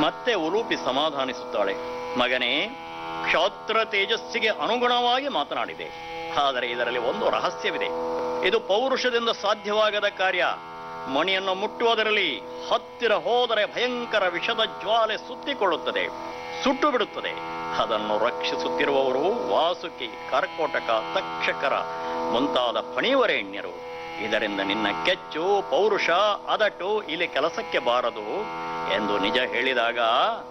ಮತ್ತೆ ಉಲೂಪಿ ಸಮಾಧಾನಿಸುತ್ತಾಳೆ ಮಗನೇ ಕ್ಷಾತ್ರ ತೇಜಸ್ಸಿಗೆ ಅನುಗುಣವಾಗಿ ಮಾತನಾಡಿದೆ ಆದರೆ ಇದರಲ್ಲಿ ಒಂದು ರಹಸ್ಯವಿದೆ ಇದು ಪೌರುಷದಿಂದ ಸಾಧ್ಯವಾಗದ ಕಾರ್ಯ ಮಣಿಯನ್ನು ಮುಟ್ಟುವುದರಲ್ಲಿ ಹತ್ತಿರ ಹೋದರೆ ಭಯಂಕರ ವಿಷದ ಜ್ವಾಲೆ ಸುತ್ತಿಕೊಳ್ಳುತ್ತದೆ ಸುಟ್ಟು ಬಿಡುತ್ತದೆ ಅದನ್ನು ರಕ್ಷಿಸುತ್ತಿರುವವರು ವಾಸುಕಿ ಕರ್ಕೋಟಕ ತಕ್ಷಕರ ಮುಂತಾದ ಫಣಿವರೇಣ್ಯರು ಇದರಿಂದ ನಿನ್ನ ಕೆಚ್ಚು ಪೌರುಷ ಅದಟ್ಟು ಇಲ್ಲಿ ಕೆಲಸಕ್ಕೆ ಬಾರದು ಎಂದು ನಿಜ ಹೇಳಿದಾಗ